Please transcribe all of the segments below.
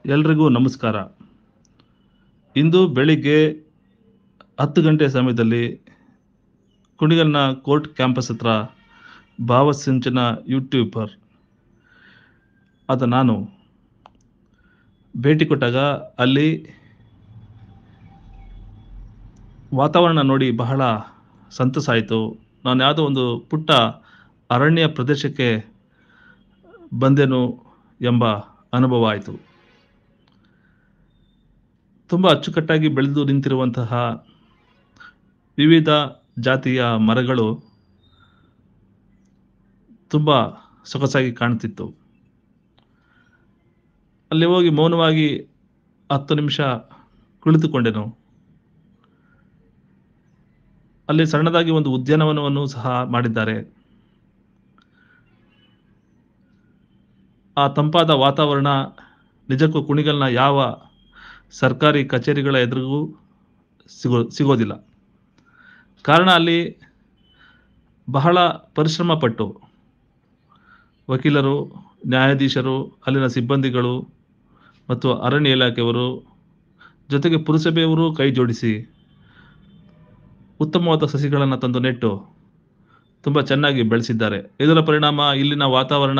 ಎಲ್ರಿಗೂ ನಮಸ್ಕಾರ ಇಂದು ಬೆಳಿಗ್ಗೆ ಹತ್ತು ಗಂಟೆ ಸಮಯದಲ್ಲಿ ಕುಣಿಗಲ್ನ ಕೋರ್ಟ್ ಕ್ಯಾಂಪಸ್ ಹತ್ರ ಭಾವಸಿಂಚನ ಯೂಟ್ಯೂಬರ್ ಆದ ನಾನು ಭೇಟಿ ಕೊಟ್ಟಾಗ ಅಲ್ಲಿ ವಾತಾವರಣ ನೋಡಿ ಬಹಳ ಸಂತಸ ಆಯಿತು ನಾನು ಯಾವುದೋ ಒಂದು ಪುಟ್ಟ ಅರಣ್ಯ ಪ್ರದೇಶಕ್ಕೆ ಬಂದೆನು ಎಂಬ ಅನುಭವ ಆಯಿತು ತುಂಬ ಅಚ್ಚುಕಟ್ಟಾಗಿ ಬೆಳೆದು ನಿಂತಿರುವಂತಹ ವಿವಿಧ ಜಾತಿಯ ಮರಗಳು ತುಂಬ ಸೊಗಸಾಗಿ ಕಾಣ್ತಿತ್ತು ಅಲ್ಲಿ ಹೋಗಿ ಮೌನವಾಗಿ ಹತ್ತು ನಿಮಿಷ ಕುಳಿತುಕೊಂಡೆನು ಅಲ್ಲಿ ಸಣ್ಣದಾಗಿ ಒಂದು ಉದ್ಯಾನವನವನ್ನು ಸಹ ಮಾಡಿದ್ದಾರೆ ಆ ತಂಪಾದ ವಾತಾವರಣ ನಿಜಕ್ಕೂ ಕುಣಿಗಲ್ನ ಯಾವ ಸರ್ಕಾರಿ ಕಚೇರಿಗಳ ಎದುರಿಗೂ ಸಿಗೋ ಸಿಗೋದಿಲ್ಲ ಕಾರಣ ಅಲ್ಲಿ ಬಹಳ ಪರಿಶ್ರಮ ಪಟ್ಟು ವಕೀಲರು ನ್ಯಾಯಾಧೀಶರು ಅಲ್ಲಿನ ಸಿಬ್ಬಂದಿಗಳು ಮತ್ತು ಅರಣ್ಯ ಇಲಾಖೆಯವರು ಜೊತೆಗೆ ಪುರಸಭೆಯವರು ಕೈ ಜೋಡಿಸಿ ಉತ್ತಮವಾದ ಸಸಿಗಳನ್ನು ತಂದು ನೆಟ್ಟು ತುಂಬ ಚೆನ್ನಾಗಿ ಬೆಳೆಸಿದ್ದಾರೆ ಇದರ ಪರಿಣಾಮ ಇಲ್ಲಿನ ವಾತಾವರಣ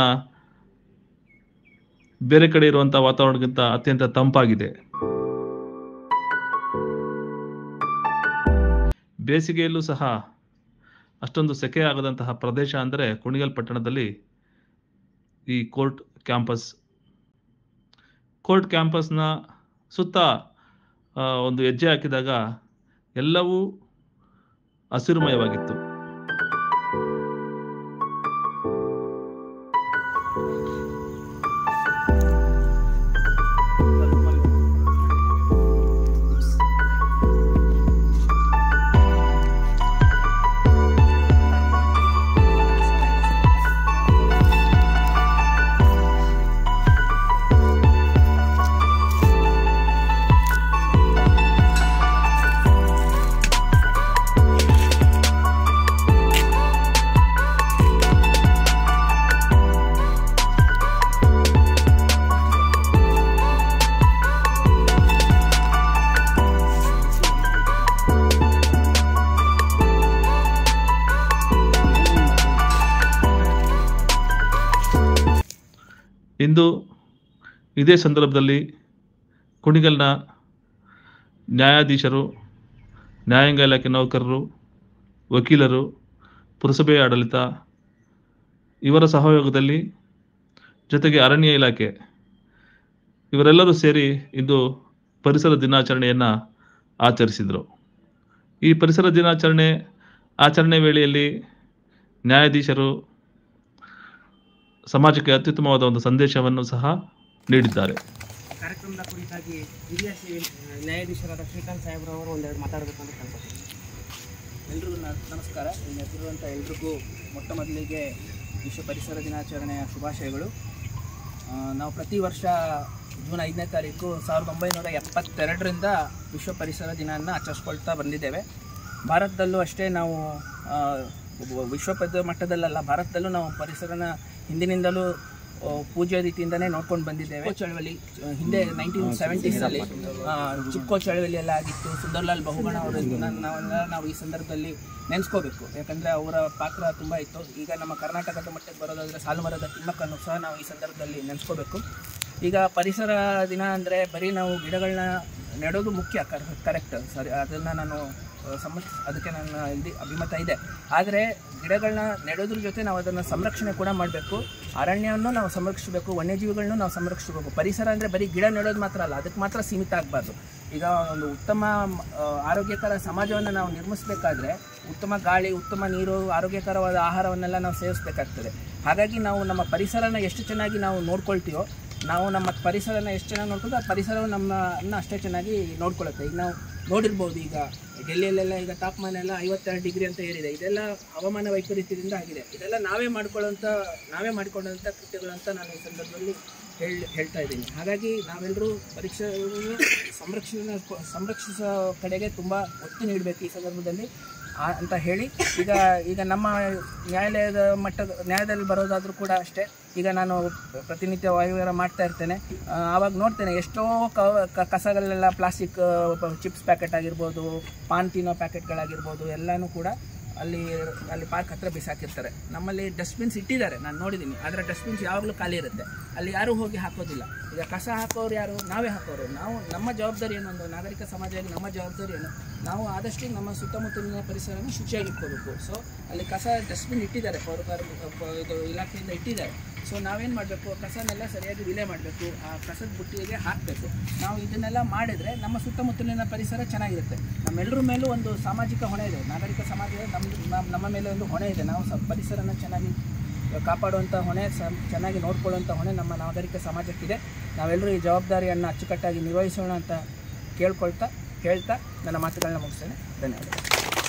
ಬೇರೆ ಕಡೆ ಇರುವಂಥ ವಾತಾವರಣಕ್ಕಿಂತ ಅತ್ಯಂತ ತಂಪಾಗಿದೆ ಬೇಸಿಗೆಯಲ್ಲೂ ಸಹ ಅಷ್ಟೊಂದು ಸೆಕೆ ಆಗದಂತಹ ಪ್ರದೇಶ ಅಂದರೆ ಕುಣಿಗಲ್ ಪಟ್ಟಣದಲ್ಲಿ ಈ ಕೋರ್ಟ್ ಕ್ಯಾಂಪಸ್ ಕೋರ್ಟ್ ಕ್ಯಾಂಪಸ್ನ ಸುತ್ತ ಆ, ಒಂದು ಹೆಜ್ಜೆ ಹಾಕಿದಾಗ ಎಲ್ಲವೂ ಹಸಿರುಮಯವಾಗಿತ್ತು ಇಂದು ಇದೇ ಸಂದರ್ಭದಲ್ಲಿ ಕುಣಿಗಲ್ನ ನ್ಯಾಯಾಧೀಶರು ನ್ಯಾಯಾಂಗ ಇಲಾಖೆ ನೌಕರರು ವಕೀಲರು ಪುರಸಭೆಯ ಆಡಳಿತ ಇವರ ಸಹಯೋಗದಲ್ಲಿ ಜೊತೆಗೆ ಅರಣ್ಯ ಇಲಾಖೆ ಇವರೆಲ್ಲರೂ ಸೇರಿ ಇಂದು ಪರಿಸರ ದಿನಾಚರಣೆಯನ್ನು ಆಚರಿಸಿದರು ಈ ಪರಿಸರ ದಿನಾಚರಣೆ ಆಚರಣೆ ವೇಳೆಯಲ್ಲಿ ನ್ಯಾಯಾಧೀಶರು ಸಮಾಜಕ್ಕೆ ಅತ್ಯುತ್ತಮವಾದ ಒಂದು ಸಂದೇಶವನ್ನು ಸಹ ನೀಡಿದ್ದಾರೆ ಕಾರ್ಯಕ್ರಮದ ಕುರಿತಾಗಿ ಹಿರಿಯ ಸಿ- ನ್ಯಾಯಾಧೀಶರಾದ ಶ್ರೀಕಾಂತ್ ಸಾಹೇಬ್ರವರು ಒಂದೆರಡು ಮಾತಾಡಬೇಕು ಅಂತ ಕೇಳ್ಕೊತೀನಿ ಎಲ್ರಿಗೂ ನ- ನಮಸ್ಕಾರ ಇಲ್ಲಿ ನೆರೆದಿರುವಂಥ ಎಲ್ರಿಗೂ ಮೊಟ್ಟ ಮೊದಲಿಗೆ ವಿಶ್ವ ಪರಿಸರ ದಿನಾಚರಣೆಯ ಶುಭಾಶಯಗಳು ಆ, ನಾವು ಪ್ರತಿ ವರ್ಷ ಜೂನ್ ಐದನೇ ತಾರೀಕು ಸಾವಿರದ ಒಂಬೈನೂರ ಎಪ್ಪತ್ತೆರಡರಿಂದ ವಿಶ್ವ ಪರಿಸರ ದಿನವನ್ನು ಆಚರಿಸ್ಕೊಳ್ತಾ ಬಂದಿದ್ದೇವೆ ಭಾರತದಲ್ಲೂ ಅಷ್ಟೇ ನಾವು ಆ, ಒಬ್ಬ ವಿಶ್ವ ಪದ ಮಟ್ಟದಲ್ಲಲ್ಲ ಭಾರತದಲ್ಲೂ ನಾವು ಪರಿಸರನ ಹಿಂದಿನಿಂದಲೂ ಆ, ಪೂಜ್ಯ ರೀತಿಯಿಂದನೇ ನೋಡ್ಕೊಂಡು ಬಂದಿದ್ದೇವೆ ಚಿಕ್ಕೋ ಚಳವಳಿ ಆ, ಹಿಂದೆ ನೈನ್ಟೀನ್ ಸೆವೆಂಟೀಸಲ್ಲಿ ಚಿಕ್ಕೋ ಚಳವಳಿ ಎಲ್ಲ ಆಗಿತ್ತು ಸುಂದರ್ಲಾಲ್ ಬಹುಗುಣ ಅವರನ್ನ ನಾವೆಲ್ಲ ನಾವು ಈ ಸಂದರ್ಭದಲ್ಲಿ ನೆನೆಸ್ಕೋಬೇಕು ಯಾಕಂದರೆ ಅವರ ಪಾತ್ರ ತುಂಬ ಇತ್ತು ಈಗ ನಮ್ಮ ಕರ್ನಾಟಕದ ಮಟ್ಟಕ್ಕೆ ಬರೋದಾದರೆ ಸಾಲುಮರದ ತಿಮ್ಮಕ್ಕನ್ನು ಸಹ ನಾವು ಈ ಸಂದರ್ಭದಲ್ಲಿ ನೆನೆಸ್ಕೋಬೇಕು ಈಗ ಪರಿಸರ ದಿನ ಅಂದರೆ ಬರೀ ನಾವು ಗಿಡಗಳನ್ನ ನೆಡೋದು ಮುಖ್ಯ ಕರೆಕ್ಟ್ ಸರಿ ಅದನ್ನು ನಾನು ಆ, ಸಮ್ಮತ ಅದಕ್ಕೆ ನನ್ನ ಇಲ್ಲಿ ಅಭಿಮತ ಇದೆ ಆದರೆ ಗಿಡಗಳನ್ನ ನೆಡೋದ್ರ ಜೊತೆ ನಾವು ಅದನ್ನು ಸಂರಕ್ಷಣೆ ಕೂಡ ಮಾಡಬೇಕು ಅರಣ್ಯವನ್ನು ನಾವು ಸಂರಕ್ಷಿಸಬೇಕು ವನ್ಯಜೀವಿಗಳನ್ನೂ ನಾವು ಸಂರಕ್ಷಿಸಬೇಕು ಪರಿಸರ ಅಂದರೆ ಬರೀ ಗಿಡ ನೆಡೋದು ಮಾತ್ರ ಅಲ್ಲ ಅದಕ್ಕೆ ಮಾತ್ರ ಸೀಮಿತ ಆಗಬಾರ್ದು ಈಗ ಒಂದು ಉತ್ತಮ ಆ, ಆರೋಗ್ಯಕರ ಸಮಾಜವನ್ನು ನಾವು ನಿರ್ಮಿಸಬೇಕಾದ್ರೆ ಉತ್ತಮ ಗಾಳಿ ಉತ್ತಮ ನೀರು ಆರೋಗ್ಯಕರವಾದ ಆಹಾರವನ್ನೆಲ್ಲ ನಾವು ಸೇವಿಸಬೇಕಾಗ್ತದೆ ಹಾಗಾಗಿ ನಾವು ನಮ್ಮ ಪರಿಸರನ ಎಷ್ಟು ಚೆನ್ನಾಗಿ ನಾವು ನೋಡ್ಕೊಳ್ತೀವೋ ನಾವು ನಮ್ಮ ಪರಿಸರನ ಎಷ್ಟು ಚೆನ್ನಾಗಿ ನೋಡ್ಕೊಂಡು ಆ ಪರಿಸರವು ನಮ್ಮನ್ನ ಅಷ್ಟೇ ಚೆನ್ನಾಗಿ ನೋಡ್ಕೊಳ್ಳುತ್ತೆ ಈಗ ನಾವು ನೋಡಿರ್ಬೋದು ಈಗ ಡೆಲ್ಲಿಯಲ್ಲೆಲ್ಲ ಈಗ ತಾಪಮಾನ ಎಲ್ಲ ಐವತ್ತೆರಡು ಡಿಗ್ರಿ ಅಂತ ಏರಿದೆ ಇದೆಲ್ಲ ಹವಾಮಾನ ವೈಪರೀತ್ಯದಿಂದ ಆಗಿದೆ ಇದೆಲ್ಲ ನಾವೇ ಮಾಡ್ಕೊಳ್ಳೋಂಥ ನಾವೇ ಮಾಡಿಕೊಂಡಂಥ ಕೃತ್ಯಗಳು ಅಂತ ನಾನು ಈ ಸಂದರ್ಭದಲ್ಲಿ ಹೇಳ್ ಹೇಳ್ತಾ ಇದ್ದೀನಿ ಹಾಗಾಗಿ ನಾವೆಲ್ಲರೂ ಪರೀಕ್ಷೆ ಸಂರಕ್ಷಣೆ ಸಂರಕ್ಷಿಸೋ ಕಡೆಗೆ ತುಂಬ ಒತ್ತು ನೀಡಬೇಕು ಈ ಸಂದರ್ಭದಲ್ಲಿ ಆ- ಅಂತ ಹೇಳಿ ಈಗ ಈಗ ನಮ್ಮ ನ್ಯಾಯಾಲಯದ ಮಟ್ಟದ ನ್ಯಾಯದಲ್ಲಿ ಬರೋದಾದರೂ ಕೂಡ ಅಷ್ಟೇ ಈಗ ನಾನು ಪ್ರತಿನಿತ್ಯ ವಾಯುವಿಹಾರ ಮಾಡ್ತಾ ಇರ್ತೇನೆ ಆ, ಆವಾಗ ನೋಡ್ತೇನೆ ಎಷ್ಟೋ ಕ- ಕ- ಕಸಗಳೆಲ್ಲ ಪ್ಲಾಸ್ಟಿಕ್ ಚಿಪ್ಸ್ ಪ್ಯಾಕೆಟ್ ಆಗಿರ್ಬೋದು ಪಾನ್ ತಿನ್ನೋ ಪ್ಯಾಕೆಟ್ಗಳಾಗಿರ್ಬೋದು ಎಲ್ಲನೂ ಕೂಡ ಅಲ್ಲಿ ಅಲ್ಲಿ ಪಾರ್ಕ್ ಹತ್ರ ಬಿಸಾಕಿರ್ತಾರೆ ನಮ್ಮಲ್ಲಿ ಡಸ್ಟ್ಬಿನ್ಸ್ ಇಟ್ಟಿದ್ದಾರೆ ನಾನು ನೋಡಿದ್ದೀನಿ ಆದರೆ ಡಸ್ಟ್ಬಿನ್ಸ್ ಯಾವಾಗಲೂ ಖಾಲಿ ಇರುತ್ತೆ ಅಲ್ಲಿ ಯಾರೂ ಹೋಗಿ ಹಾಕೋದಿಲ್ಲ ಈಗ ಕಸ ಹಾಕೋರು ಯಾರು ನಾವೇ ಹಾಕೋರು ನಾವು ನಮ್ಮ ಜವಾಬ್ದಾರಿ ಏನು ಒಂದು ನಾಗರಿಕ ಸಮಾಜವಾಗಿ ನಮ್ಮ ಜವಾಬ್ದಾರಿ ಏನು ನಾವು ಆದಷ್ಟು ನಮ್ಮ ಸುತ್ತಮುತ್ತಲಿನ ಪರಿಸರನ ಶುಚಿಯಾಗಿ ಇಟ್ಕೋಬೇಕು ಸೊ ಅಲ್ಲಿ ಕಸ ಡಸ್ಟ್ಬಿನ್ ಇಟ್ಟಿದ್ದಾರೆ ಪೌರ ಕಾರ್ಮಿಕ ಪ- ಇದು ಇಲಾಖೆಯಿಂದ ಇಟ್ಟಿದ್ದಾರೆ ಸೊ ನಾವೇನು ಮಾಡಬೇಕು ಕಸನೆಲ್ಲ ಸರಿಯಾಗಿ ವಿಲೆ ಮಾಡಬೇಕು ಆ ಕಸದ ಬುಟ್ಟಿಗೆ ಹಾಕಬೇಕು ನಾವು ಇದನ್ನೆಲ್ಲ ಮಾಡಿದರೆ ನಮ್ಮ ಸುತ್ತಮುತ್ತಲಿನ ಪರಿಸರ ಚೆನ್ನಾಗಿರುತ್ತೆ ನಮ್ಮೆಲ್ಲರ ಮೇಲೂ ಒಂದು ಸಾಮಾಜಿಕ ಹೊಣೆ ಇದೆ ನಾಗರಿಕ ಸಮಾಜ ನಮ್ಮ ನಮ್ಮ- ನಮ್ಮ ಮೇಲೆ ಒಂದು ಹೊಣೆ ಇದೆ ನಾವು ಸ ಪರಿಸರನ ಚೆನ್ನಾಗಿ ಕಾಪಾಡುವಂಥ ಹೊಣೆ ಸ ಚೆನ್ನಾಗಿ ನೋಡ್ಕೊಳ್ಳುವಂಥ ಹೊಣೆ ನಮ್ಮ ನಾಗರಿಕ ಸಮಾಜಕ್ಕಿದೆ ನಾವೆಲ್ಲರೂ ಈ ಜವಾಬ್ದಾರಿಯನ್ನು ಅಚ್ಚುಕಟ್ಟಾಗಿ ನಿರ್ವಹಿಸೋಣ ಅಂತ ಕೇಳ್ಕೊಳ್ತಾ ಹೇಳ್ತಾ ನನ್ನ ಮಾತುಗಳನ್ನ ಮುಗಿಸ್ತೇನೆ ಧನ್ಯವಾದ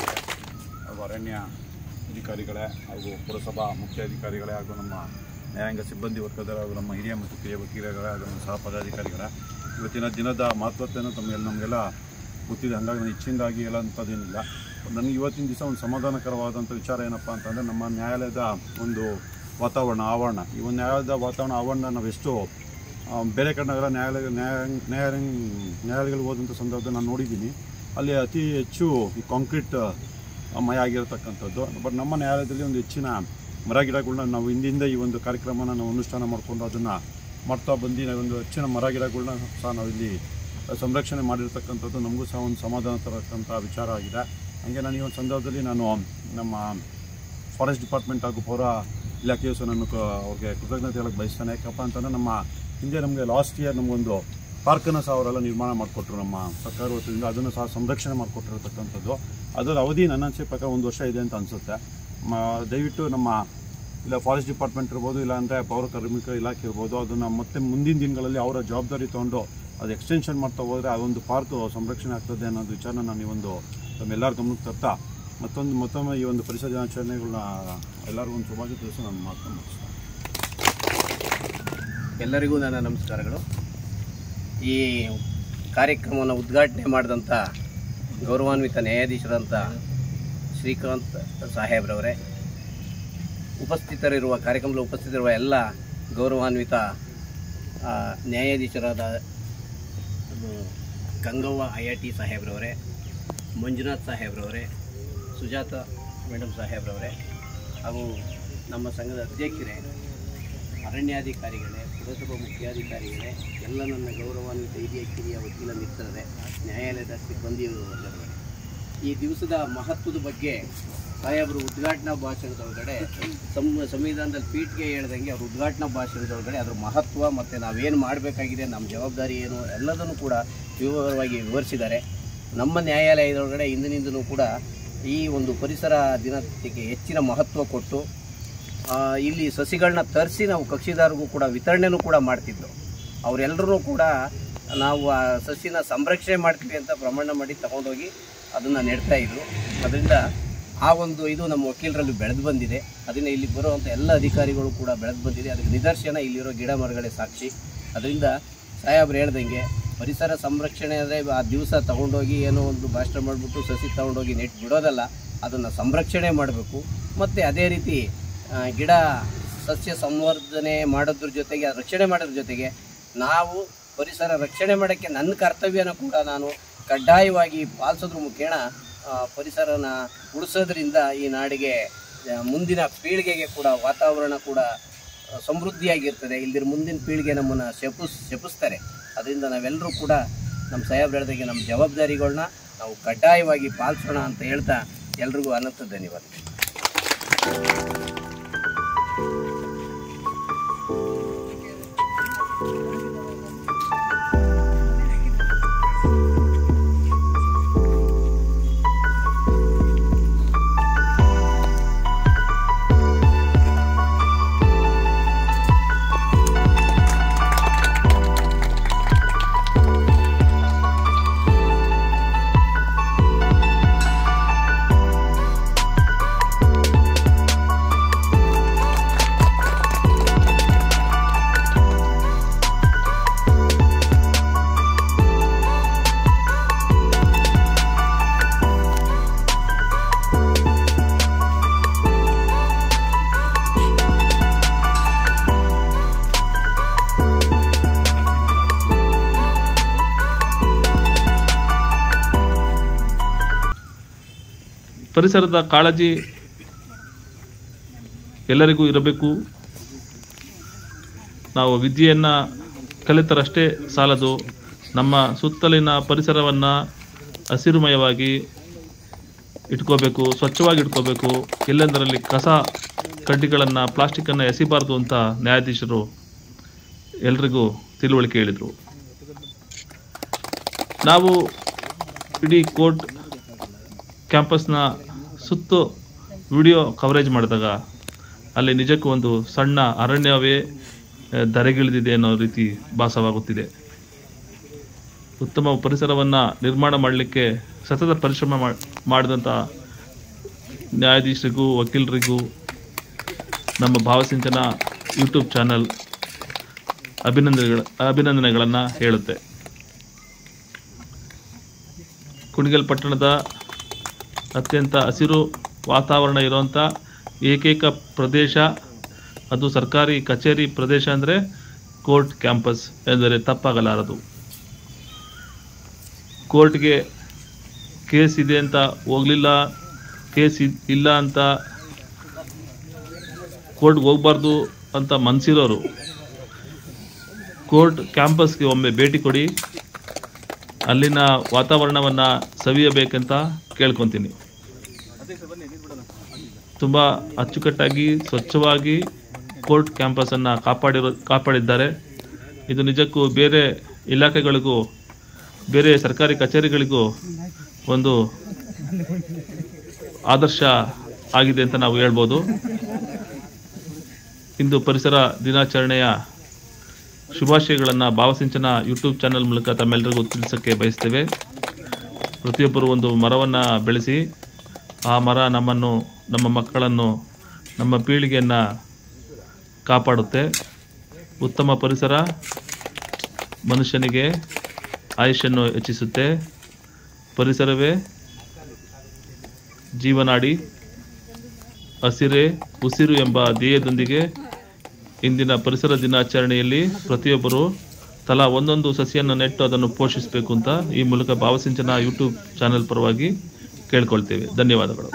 ಹಾಗೂ ಅರಣ್ಯ ಅಧಿಕಾರಿಗಳೇ ಹಾಗೂ ಪುರಸಭಾ ಮುಖ್ಯ ಅಧಿಕಾರಿಗಳೇ ಹಾಗೂ ನಮ್ಮ ನ್ಯಾಯಾಂಗ ಸಿಬ್ಬಂದಿ ವರ್ಗದವರು ಹಾಗೂ ನಮ್ಮ ಹಿರಿಯ ಮತ್ತು ಕಿರಿಯ ವಕೀಲರೇ ಹಾಗೂ ನಮ್ಮ ಸಹ ಪದಾಧಿಕಾರಿಗಳೇ ಇವತ್ತಿನ ದಿನದ ಮಹತ್ವತೆಯನ್ನು ತಮಗೆ ನಮಗೆಲ್ಲ ಗೊತ್ತಿದೆ ಹಾಗಾಗಿ ನಾನು ಇಚ್ಛೆಯಿಂದಾಗಿ ಹೇಳೋಂಥದ್ದೇನಿಲ್ಲ ನನಗೆ ಇವತ್ತಿನ ದಿವಸ ಒಂದು ಸಮಾಧಾನಕರವಾದಂಥ ವಿಚಾರ ಏನಪ್ಪ ಅಂತಂದರೆ ನಮ್ಮ ನ್ಯಾಯಾಲಯದ ಒಂದು ವಾತಾವರಣ ಆವರಣ ಈ ಒಂದು ನ್ಯಾಯಾಲಯದ ವಾತಾವರಣ ಆವರಣ ನಾವೆಷ್ಟು ಆ, ಬೇರೆ ಕಡೆಗಳ ನ್ಯಾಯಾಲಯ ನ್ಯಾಯ ನ್ಯಾಯ ನ್ಯಾಯಾಲಯಗಳಿಗೆ ಹೋದಂಥ ಸಂದರ್ಭದಲ್ಲಿ ನಾನು ನೋಡಿದ್ದೀನಿ ಅಲ್ಲಿ ಅತಿ ಹೆಚ್ಚು ಈ ಕಾಂಕ್ರೀಟ್ ಮಯ ಆಗಿರತಕ್ಕಂಥದ್ದು ಬಟ್ ನಮ್ಮ ನ್ಯಾಯಾಲಯದಲ್ಲಿ ಒಂದು ಹೆಚ್ಚಿನ ಮರ ಗಿಡಗಳನ್ನ ನಾವು ಹಿಂದಿಂದ ಈ ಒಂದು ಕಾರ್ಯಕ್ರಮನ ನಾವು ಅನುಷ್ಠಾನ ಮಾಡಿಕೊಂಡು ಅದನ್ನು ಮಾಡ್ತಾ ಬಂದು ನಾವು ಒಂದು ಹೆಚ್ಚಿನ ಮರ ಗಿಡಗಳನ್ನ ಸಹ ನಾವಿಲ್ಲಿ ಸಂರಕ್ಷಣೆ ಮಾಡಿರ್ತಕ್ಕಂಥದ್ದು ನಮಗೂ ಸಹ ಒಂದು ಸಮಾಧಾನ ತರತಕ್ಕಂಥ ವಿಚಾರ ಆಗಿದೆ ಹಾಗೆ ನಾನು ಈ ಒಂದು ಸಂದರ್ಭದಲ್ಲಿ ನಾನು ನಮ್ಮ ಫಾರೆಸ್ಟ್ ಡಿಪಾರ್ಟ್ಮೆಂಟ್ ಹಾಗೂ ಪೌರ ಇಲಾಖೆಯು ಸಹ ನಾನು ಕ- ಅವ್ರಿಗೆ ಕೃತಜ್ಞತೆ ಹೇಳಕ್ಕೆ ಬಯಸ್ತೇನೆ ಯಾಕಪ್ಪ ಅಂತಂದರೆ ನಮ್ಮ ಹಿಂದೆ ನಮಗೆ ಲಾಸ್ಟ್ ಇಯರ್ ನಮಗೊಂದು ಪಾರ್ಕನ್ನು ಸಹ ಅವರೆಲ್ಲ ನಿರ್ಮಾಣ ಮಾಡಿಕೊಟ್ರು ನಮ್ಮ ಸರ್ಕಾರ ವತಿಯಿಂದ ಅದನ್ನು ಸಹ ಸಂರಕ್ಷಣೆ ಮಾಡಿಕೊಟ್ಟಿರ್ತಕ್ಕಂಥದ್ದು ಅದರ ಅವಧಿ ನನ್ನ ಅನಿಸಿದ ಪ್ರಕಾರ ಒಂದು ವರ್ಷ ಇದೆ ಅಂತ ಅನಿಸುತ್ತೆ ದಯವಿಟ್ಟು ನಮ್ಮ ಇಲ್ಲ ಫಾರೆಸ್ಟ್ ಡಿಪಾರ್ಟ್ಮೆಂಟ್ ಇರ್ಬೋದು ಇಲ್ಲ ಅಂದರೆ ಪೌರ ಕಾರ್ಮಿಕ ಇಲಾಖೆ ಇರ್ಬೋದು ಅದನ್ನು ಮತ್ತೆ ಮುಂದಿನ ದಿನಗಳಲ್ಲಿ ಅವರ ಜವಾಬ್ದಾರಿ ತೊಗೊಂಡು ಅದು ಎಕ್ಸ್ಟೆನ್ಷನ್ ಮಾಡ್ತಾ ಹೋದರೆ ಅದೊಂದು ಪಾರ್ಕ್ ಸಂರಕ್ಷಣೆ ಆಗ್ತದೆ ಅನ್ನೋದು ವಿಚಾರನ ನಾನು ಈ ಒಂದು ತಮ್ಮೆಲ್ಲರ ಗಮನಕ್ಕೆ ತರ್ತಾ ಮತ್ತೊಂದು ಮತ್ತೊಮ್ಮೆ ಈ ಒಂದು ಪರಿಸರ ದಿನಾಚರಣೆಗಳನ್ನ ಎಲ್ಲರಿಗೂ ಒಂದು ಶುಭಾಶಯ ತಿಳಿಸಿ ನಾನು ಮಾತನ್ನು ಮುಗಿಸ್ತೇನೆ ಎಲ್ಲರಿಗೂ ನನ್ನ ನಮಸ್ಕಾರಗಳು ಈ ಕಾರ್ಯಕ್ರಮವನ್ನು ಉದ್ಘಾಟನೆ ಮಾಡಿದಂಥ ಗೌರವಾನ್ವಿತ ನ್ಯಾಯಾಧೀಶರಂಥ ಶ್ರೀಕಾಂತ್ ಸಾಹೇಬ್ರವರೇ ಉಪಸ್ಥಿತರಿರುವ ಕಾರ್ಯಕ್ರಮದಲ್ಲಿ ಉಪಸ್ಥಿತರಿರುವ ಎಲ್ಲ ಗೌರವಾನ್ವಿತ ಆ, ನ್ಯಾಯಾಧೀಶರಾದ ಮ್, ಗಂಗವ್ವ ಐ ಐ ಟಿ ಸಾಹೇಬ್ರವರೇ ಮಂಜುನಾಥ್ ಸಾಹೇಬ್ರವರೇ ಸುಜಾತ ಮೇಡಮ್ ಸಾಹೇಬ್ರವರೇ ಹಾಗೂ ನಮ್ಮ ಸಂಘದ ಅಧ್ಯಕ್ಷರೇ ಅರಣ್ಯಾಧಿಕಾರಿಗಳೇ ಪುರಸಭಾ ಮುಖ್ಯಾಧಿಕಾರಿಗಳೇ ಎಲ್ಲ ನನ್ನ ಗೌರವಾನ್ವಿತ ಹಿರಿಯ ಕಿರಿಯ ವಕೀಲ ಮಿತ್ರರೇ ನ್ಯಾಯಾಲಯದ ಸಿಬ್ಬಂದಿ ವರ್ಗದವರೇ ಈ ದಿವಸದ ಮಹತ್ವದ ಬಗ್ಗೆ ಸಾಹೇಬರು ಉದ್ಘಾಟನಾ ಭಾಷಣದೊಳಗಡೆ ಸಂ ಸಂವಿಧಾನದಲ್ಲಿ ಪೀಠಿಗೆ ಹೇಳ್ದಂಗೆ ಅವ್ರ ಉದ್ಘಾಟನಾ ಭಾಷಣದೊಳಗಡೆ ಅದ್ರ ಮಹತ್ವ ಮತ್ತು ನಾವೇನು ಮಾಡಬೇಕಾಗಿದೆ ನಮ್ಮ ಜವಾಬ್ದಾರಿ ಏನು ಎಲ್ಲದನ್ನು ಕೂಡ ವಿವರವಾಗಿ ವಿವರಿಸಿದ್ದಾರೆ ನಮ್ಮ ನ್ಯಾಯಾಲಯದೊಳಗಡೆ ಇಂದಿನಿಂದಲೂ ಕೂಡ ಈ ಒಂದು ಪರಿಸರ ದಿನಕ್ಕೆ ಹೆಚ್ಚಿನ ಮಹತ್ವ ಕೊಟ್ಟು ಆ, ಇಲ್ಲಿ ಸಸಿಗಳನ್ನ ತರಿಸಿ ನಾವು ಕಕ್ಷಿದಾರರಿಗೂ ಕೂಡ ವಿತರಣೆನೂ ಕೂಡ ಮಾಡ್ತಿದ್ವು ಅವರೆಲ್ಲರೂ ಕೂಡ ನಾವು ಆ ಸಸಿನ ಸಂರಕ್ಷಣೆ ಮಾಡ್ತೀವಿ ಅಂತ ಪ್ರಮಾಣ ಮಾಡಿ ತಗೊಂಡೋಗಿ ಅದನ್ನು ನೆಡ್ತಾ ಇದ್ರು ಅದರಿಂದ ಆ ಒಂದು ಇದು ನಮ್ಮ ವಕೀಲರಲ್ಲಿ ಬೆಳೆದು ಬಂದಿದೆ ಅದನ್ನು ಇಲ್ಲಿ ಬರುವಂಥ ಎಲ್ಲ ಅಧಿಕಾರಿಗಳು ಕೂಡ ಬೆಳೆದು ಬಂದಿದೆ ಅದಕ್ಕೆ ನಿದರ್ಶನ ಇಲ್ಲಿರೋ ಗಿಡ ಮರಗಳೇ ಸಾಕ್ಷಿ ಅದರಿಂದ ಸಾಹೇಬ್ರು ಹೇಳ್ದಂಗೆ ಪರಿಸರ ಸಂರಕ್ಷಣೆ ಅಂದರೆ ಆ ದಿವಸ ತಗೊಂಡೋಗಿ ಏನೋ ಒಂದು ಭಾಷಣ ಮಾಡಿಬಿಟ್ಟು ಸಸಿ ತಗೊಂಡೋಗಿ ನೆಟ್ ಬಿಡೋದಲ್ಲ ಅದನ್ನು ಸಂರಕ್ಷಣೆ ಮಾಡಬೇಕು ಮತ್ತು ಅದೇ ರೀತಿ ಆ, ಗಿಡ ಸಸ್ಯ ಸಂವರ್ಧನೆ ಮಾಡೋದ್ರ ಜೊತೆಗೆ ಅದ್ ರಕ್ಷಣೆ ಮಾಡೋದ್ರ ಜೊತೆಗೆ ನಾವು ಪರಿಸರ ರಕ್ಷಣೆ ಮಾಡೋಕ್ಕೆ ನನ್ನ ಕರ್ತವ್ಯನ ಕೂಡ ನಾನು ಕಡ್ಡಾಯವಾಗಿ ಪಾಲಿಸೋದ್ರ ಮುಖೇನ ಆ, ಪರಿಸರನ ಉಳಿಸೋದ್ರಿಂದ ಈ ನಾಡಿಗೆ ಆ, ಮುಂದಿನ ಪೀಳಿಗೆಗೆ ಕೂಡ ವಾತಾವರಣ ಕೂಡ ಆ, ಸಮೃದ್ಧಿಯಾಗಿರ್ತದೆ ಇಲ್ದಿರ ಮುಂದಿನ ಪೀಳಿಗೆ ನಮ್ಮನ್ನು ಶಪಿಸ್ ಶಪಿಸ್ತಾರೆ ಅದರಿಂದ ನಾವೆಲ್ಲರೂ ಕೂಡ ನಮ್ಮ ಸಾಹೇಬ್ರು ಹೇಳ್ದಾಗೆ ನಮ್ಮ ಜವಾಬ್ದಾರಿಗಳನ್ನ ನಾವು ಕಡ್ಡಾಯವಾಗಿ ಪಾಲಿಸೋಣ ಅಂತ ಹೇಳ್ತಾ ಎಲ್ರಿಗೂ ಅನಂತ ಧನ್ಯವಾದ ಪರಿಸರದ ಕಾಳಜಿ ಎಲ್ಲರಿಗೂ ಇರಬೇಕು ನಾವು ವಿದ್ಯೆಯನ್ನು ಕಲಿತರಷ್ಟೇ ಸಾಲದು ನಮ್ಮ ಸುತ್ತಲಿನ ಪರಿಸರವನ್ನು ಹಸಿರುಮಯವಾಗಿ ಇಟ್ಕೋಬೇಕು ಸ್ವಚ್ಛವಾಗಿ ಇಟ್ಕೋಬೇಕು ಎಲ್ಲೆಂದರಲ್ಲಿ ಕಸ ಕಡ್ಡಿಗಳನ್ನು ಪ್ಲಾಸ್ಟಿಕ್ಕನ್ನು ಎಸಿಬಾರ್ದು ಅಂತ ನ್ಯಾಯಾಧೀಶರು ಎಲ್ರಿಗೂ ತಿಳುವಳಿಕೆ ಹೇಳಿದರು ನಾವು ಇಡೀ ಕೋರ್ಟ್ ಕ್ಯಾಂಪಸ್ನ ಸುತ್ತು ವಿಡಿಯೋ ಕವರೇಜ್ ಮಾಡಿದಾಗ ಅಲ್ಲಿ ನಿಜಕ್ಕೂ ಒಂದು ಸಣ್ಣ ಅರಣ್ಯವೇ ಆ, ಧರೆಗಿಳಿದಿದೆ ಅನ್ನೋ ರೀತಿ ಭಾಸವಾಗುತ್ತಿದೆ ಉತ್ತಮ ಪರಿಸರವನ್ನು ನಿರ್ಮಾಣ ಮಾಡಲಿಕ್ಕೆ ಸತತ ಪರಿಶ್ರಮ ಮಾ- ಮಾಡಿದಂಥ ನ್ಯಾಯಾಧೀಶರಿಗೂ ವಕೀಲರಿಗೂ ನಮ್ಮ ಭಾವಸಿಂಚನ ಯೂಟ್ಯೂಬ್ ಚಾನಲ್ ಅಭಿನಂದನೆಗಳ ಅಭಿನಂದನೆಗಳನ್ನು ಹೇಳುತ್ತೆ ಕುಣಿಗಲ್ ಪಟ್ಟಣದ ಅತ್ಯಂತ ಹಸಿರು ವಾತಾವರಣ ಇರುವಂಥ ಏಕೈಕ ಪ್ರದೇಶ ಅದು ಸರ್ಕಾರಿ ಕಚೇರಿ ಪ್ರದೇಶ ಅಂದರೆ ಕೋರ್ಟ್ ಕ್ಯಾಂಪಸ್ ಎಂದರೆ ತಪ್ಪಾಗಲಾರದು ಕೋರ್ಟ್ಗೆ ಕೇಸ್ ಇದೆ ಅಂತ ಹೋಗಲಿಲ್ಲ ಕೇಸ್ ಇದ್- ಇಲ್ಲ ಅಂತ ಕೋರ್ಟ್ಗೆ ಹೋಗಬಾರ್ದು ಅಂತ ಮನಸಿರೋರು ಕೋರ್ಟ್ ಕ್ಯಾಂಪಸ್ಗೆ ಒಮ್ಮೆ ಭೇಟಿ ಕೊಡಿ ಅಲ್ಲಿನ ವಾತಾವರಣವನ್ನು ಸವಿಯಬೇಕಂತ ಕೇಳ್ಕೊತೀನಿ ತುಂಬ ಅಚ್ಚುಕಟ್ಟಾಗಿ ಸ್ವಚ್ಛವಾಗಿ ಕೋರ್ಟ್ ಕ್ಯಾಂಪಸನ್ನು ಕಾಪಾಡಿರೋ ಕಾಪಾಡಿದ್ದಾರೆ ಇದು ನಿಜಕ್ಕೂ ಬೇರೆ ಇಲಾಖೆಗಳಿಗೂ ಬೇರೆ ಸರ್ಕಾರಿ ಕಚೇರಿಗಳಿಗೂ ಒಂದು ಆದರ್ಶ ಆಗಿದೆ ಅಂತ ನಾವು ಹೇಳ್ಬೋದು ಇಂದು ಪರಿಸರ ದಿನಾಚರಣೆಯ ಶುಭಾಶಯಗಳನ್ನು ಭಾವಸಿಂಚನ ಯೂಟ್ಯೂಬ್ ಚಾನಲ್ ಮೂಲಕ ತಮ್ಮೆಲ್ಲರಿಗೂ ತಿಳಿಸೋಕ್ಕೆ ಬಯಸ್ತೇವೆ ಪ್ರತಿಯೊಬ್ಬರು ಒಂದು ಮರವನ್ನು ಬೆಳೆಸಿ ಆ ಮರ ನಮ್ಮನ್ನು ನಮ್ಮ ಮಕ್ಕಳನ್ನು ನಮ್ಮ ಪೀಳಿಗೆಯನ್ನು ಕಾಪಾಡುತ್ತೆ ಉತ್ತಮ ಪರಿಸರ ಮನುಷ್ಯನಿಗೆ ಆಯುಷನ್ನು ಹೆಚ್ಚಿಸುತ್ತೆ ಪರಿಸರವೇ ಜೀವನಾಡಿ ಹಸಿರೇ ಉಸಿರು ಎಂಬ ಧ್ಯೇಯದೊಂದಿಗೆ ಇಂದಿನ ಪರಿಸರ ದಿನಾಚರಣೆಯಲ್ಲಿ ಪ್ರತಿಯೊಬ್ಬರು ತಲಾ ಒಂದೊಂದು ಸಸಿಯನ್ನು ನೆಟ್ಟು ಅದನ್ನು ಪೋಷಿಸಬೇಕು ಅಂತ ಈ ಮೂಲಕ ಭಾವಸಿಂಚನ ಯೂಟ್ಯೂಬ್ ಚಾನೆಲ್ ಪರವಾಗಿ ಕೇಳ್ಕೊಳ್ತೇವೆ ಧನ್ಯವಾದಗಳು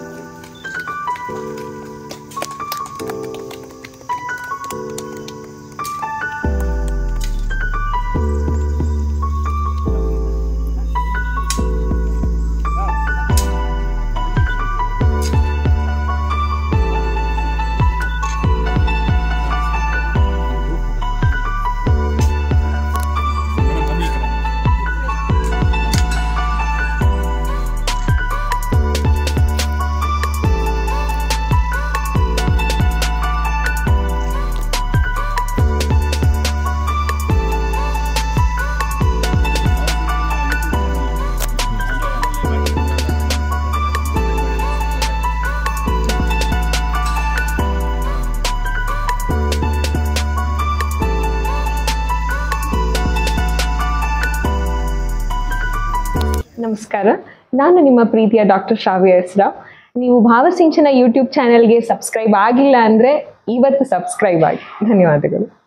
ನಮಸ್ಕಾರ ನಾನು ನಿಮ್ಮ ಪ್ರೀತಿಯ ಡಾಕ್ಟರ್ ಶ್ರಾವ್ಯ ಹೆಸ್ರಾವ್ ನೀವು ಭಾವಸಿಂಚನ ಯೂಟ್ಯೂಬ್ ಚಾನೆಲ್ಗೆ ಸಬ್ಸ್ಕ್ರೈಬ್ ಆಗಿಲ್ಲ ಅಂದರೆ ಇವತ್ತು ಸಬ್ಸ್ಕ್ರೈಬ್ ಆಗಿ ಧನ್ಯವಾದಗಳು